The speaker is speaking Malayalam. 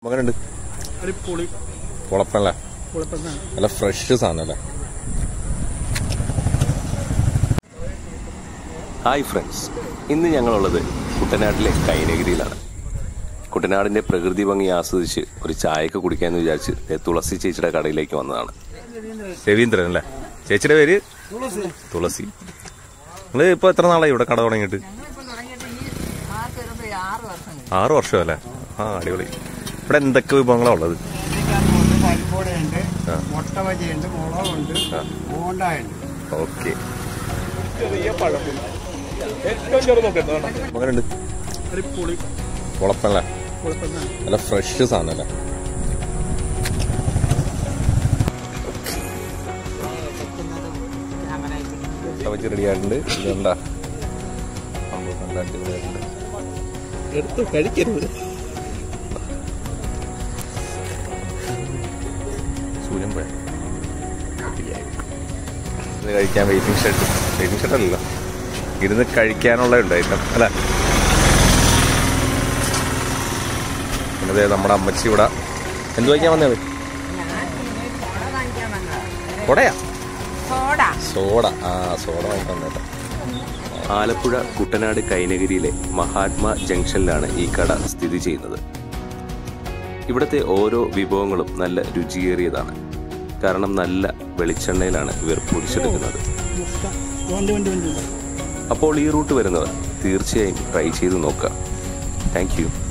മകനുണ്ട് അടിപൊളി കുഴപ്പമില്ല കുഴപ്പമില്ല നല്ല ഫ്രഷ് സാധനമല്ലേ ഹായ് ഫ്രണ്ട്സ് ഇന്ന് ഞങ്ങളുള്ളത് കുട്ടനാട്ടിലെ കൈനഗിരിയിലാണ് കുട്ടനാടിന്റെ പ്രകൃതി ഭംഗി ആസ്വദിച്ച് ഒരു ചായയൊക്കെ കുടിക്കാമെന്ന് വിചാരിച്ച് ദേ തുളസി ചേച്ചിയുടെ കടയിലേക്ക് വന്നതാണ് രവീന്ദ്രൻ അല്ലേ ചേച്ചിയുടെ പേര് തുളസി നിങ്ങൾ ഇപ്പൊ എത്ര നാളായി ഇവിടെ കട തുടങ്ങിയിട്ട് ഞങ്ങളിപ്പോ തുടങ്ങിയിട്ട് ഈ മാസം വരുമ്പോ ആറ് വർഷം കഴിഞ്ഞു. ആറ് വർഷം അല്ലേ ആ അടിപൊളി ഇവിടെ എന്തൊക്കെ വിഭവങ്ങളാണ് ഉള്ളത് ഏത്തക്കാപ്പുണ്ട് പരിപ്പോടയുണ്ട് മുട്ട ബജിയുണ്ട് മുളകുണ്ട് ആ. ബോണ്ടായുണ്ട് ഓക്കെ മകനുണ്ട് അടിപൊളി കുഴപ്പമില്ല കുഴപ്പമില്ല നല്ല ഫ്രഷ് സാധനമല്ലേ വെച്ച് റെഡി ആയിട്ടുണ്ട് ഇതെന്താ സംഭവം നല്ല അടിപൊളിയായിട്ടുണ്ട് എടുത്ത് കഴിക്കരുത് സൂര്യൻ പോയ ഇത് കഴിക്കാൻ വെയിറ്റിംഗ് ഷെഡ് വെയിറ്റിംഗ് ഷെഡ് അല്ലല്ലോ ഇരുന്ന് കഴിക്കാനുള്ള ഉണ്ട് ഐറ്റം അല്ല പിന്നെ ദേ നമ്മുടെ അമ്മച്ചി ഇവിടെ എന്ത് വയ്ക്കാൻ വന്നത് ഞാൻ ഇങ്ങനെ സോഡ വാങ്ങിക്കാൻ വന്നതാ. കൊടയാ സോഡ സോഡ ആ സോഡ വാങ്ങിക്കാൻ വന്നേട്ടാ ആലപ്പുഴ കുട്ടനാട് കൈനഗിരിയിലെ മഹാത്മാ ജംഗ്ഷനിലാണ് ഈ കട സ്ഥിതി ചെയ്യുന്നത് ഇവിടുത്തെ ഓരോ വിഭവങ്ങളും നല്ല രുചിയേറിയതാണ് കാരണം നല്ല വെളിച്ചെണ്ണയിലാണ് ഇവർ പൊരിച്ചെടുക്കുന്നത് വണ്ടി വണ്ടി വണ്ടി അപ്പോൾ ഈ റൂട്ട് വരുന്നവർ തീർച്ചയായും ട്രൈ ചെയ്ത് നോക്കുക താങ്ക് യു